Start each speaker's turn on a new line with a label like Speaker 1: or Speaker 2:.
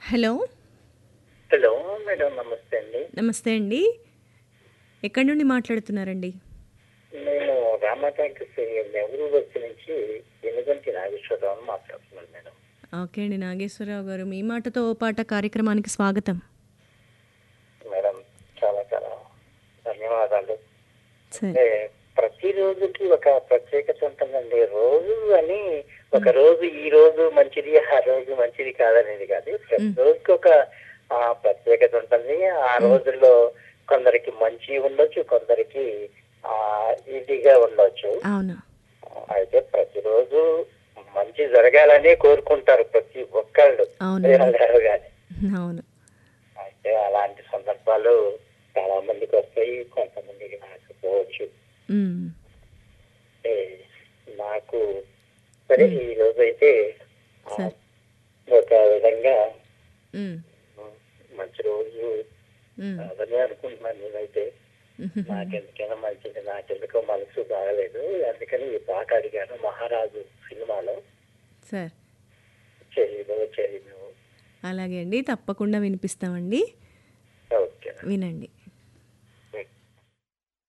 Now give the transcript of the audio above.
Speaker 1: Hello
Speaker 2: hello madam నమస్తే అండి
Speaker 1: నమస్తే అండి ఎక్కడి నుండి మాట్లాడుతున్నారండి
Speaker 2: నేను రామటాంక్ నెహ్రూ బస్సు నుంచి ఎనుగంటి నాగేశ్వరరావు మాట్లాడుతున్నాను మేడం
Speaker 1: ఓకే అండి నాగేశ్వరరావు గారు మీ మాటతో ఓ పాట కార్యక్రమానికి స్వాగతం
Speaker 2: మేడం చాలా చాలా ధన్యవాదాలు
Speaker 1: సరే
Speaker 2: అంటే ప్రతి రోజుకి ఒక ప్రత్యేకత ఉంటుందండి రోజు అని ఒక రోజు ఈ రోజు మంచిది ఆ రోజు మంచిది కాదనేది కాదు ప్రతి రోజుకి ఒక ఆ, ప్రత్యేకత ఉంటుంది ఆ రోజుల్లో కొందరికి మంచి ఉండొచ్చు కొందరికి ఆ ఇదిగా ఉండొచ్చు
Speaker 1: అవును
Speaker 2: అయితే ప్రతిరోజు మంచి జరగాలని కోరుకుంటారు ప్రతి ఒక్కళ్ళు
Speaker 1: అవును.
Speaker 2: ఏమన్నారు కానీ
Speaker 1: అవును
Speaker 2: అయితే అలాంటి సందర్భాలు చాలా మందికి వస్తాయి కొంతమందికి రాకపోవచ్చు
Speaker 1: ఉమ్,
Speaker 2: అంటే నాకు సరే ఈ రోజు అయితే ఆ,
Speaker 1: సరే.
Speaker 2: ఒక విధంగా
Speaker 1: ఉమ్,
Speaker 2: మంచి రోజు
Speaker 1: ఉమ్,
Speaker 2: అదని అనుకుంటున్నాను నేనైతే
Speaker 1: ఉహుహు.
Speaker 2: నాకెందుకైనా మంచిది నాకెందుకో మనసు బాగలేదు అందుకని ఈ పాట అడిగాను మహారాజు సినిమాలో
Speaker 1: సార్
Speaker 2: చెల్లిలో చెల్లి
Speaker 1: అలాగే అండి తప్పకుండా వినిపిస్తామండి
Speaker 2: ఓకే
Speaker 1: వినండి